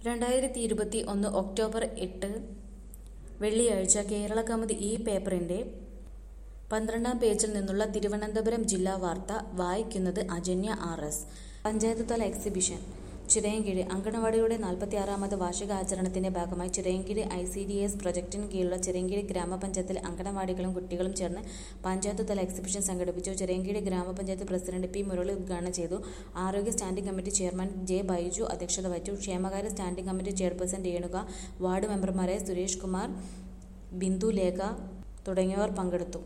രണ്ടായിരത്തി ഇരുപത്തി ഒന്ന് ഒക്ടോബർ എട്ട് വെള്ളിയാഴ്ച കേരള കൗമുദി ഈ പേപ്പറിന്റെ പന്ത്രണ്ടാം പേജിൽ നിന്നുള്ള തിരുവനന്തപുരം ജില്ലാ വാർത്ത വായിക്കുന്നത് അജന്യ ആർ എസ് പഞ്ചായത്ത് തല എക്സിബിഷൻ ചിറയൻകീഴ് അങ്കണവാടിയുടെ നാൽപ്പത്തിയാറാമത് വാർഷികാചരണത്തിന്റെ ഭാഗമായി Chirayinkeezhu I C D S പ്രൊജക്ടിന് കീഴിലുള്ള ചിറയൻകീഴ് ഗ്രാമപഞ്ചായത്തിലെ അങ്കണവാടികളും കുട്ടികളും ചേർന്ന് പഞ്ചായത്ത് തല എക്സിബിഷൻ സംഘടിപ്പിച്ചു ചിറയൻകീഴ് ഗ്രാമപഞ്ചായത്ത് പ്രസിഡന്റ് പി മുരളി ഉദ്ഘാടനം ചെയ്തു ആരോഗ്യ standing committee chairman J Baiju അധ്യക്ഷത വഹിച്ചു ക്ഷേമകാര്യ standing committee chairperson Renuka ward മെമ്പർമാരായ സുരേഷ് കുമാർ ബിന്ദു ലേഖ തുടങ്ങിയവർ പങ്കെടുത്തു